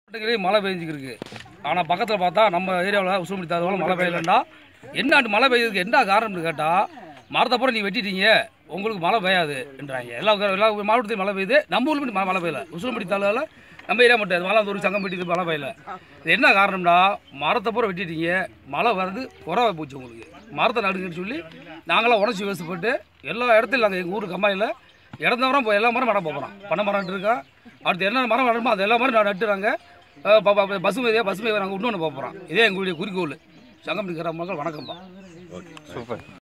கோட்டகிரி மழை பெஞ்சிருக்கு ஆனால் பக்கத்தில் பார்த்தா நம்ம ஏரியாவில் உசுமடி தாழ்வால மழை பெய்யலண்டா என்ன மழை பெய்யறதுக்கு என்ன காரணம்னு கேட்டால் மரத்தப்புறம் நீ வெட்டிட்டீங்க உங்களுக்கு மழை பெய்யாது என்றாங்க எல்லா எல்லா மாவட்டத்தையும் மழை பெய்யுது நம்ம ஊருக்கு மட்டும் மழை பெய்யல உசுமடி தாழ்வால நம்ம ஏரியா மட்டும் மலாந்தூர் சங்கம்பட்டி இது மழை பெய்யல இது என்ன காரணம்னா மரத்தை பூரா வெட்டிட்டீங்க மழை வருது குறவை போச்சு உங்களுக்கு மரத்தை நடுங்கன்னு சொல்லி நாங்களாம் உடச்சி வேஸ்ட்பட்டு எல்லா இடத்துலையும் நாங்கள் எங்கள் ஊர் கம்மாயில் இறந்தவரம் போய் எல்லா மரம் நட போகிறோம் பனை மரம் இருக்கா அடுத்து என்ன மரம் நடணுமோ அது எல்லா மரம் நட்டுறாங்க பசுமை பசுமை நாங்கள் இன்னொன்று போகிறோம் இதே எங்களுடைய குறிக்கோள் சங்கம் இருக்கிற மக்கள் வணக்கம்ப்பா சூப்பர்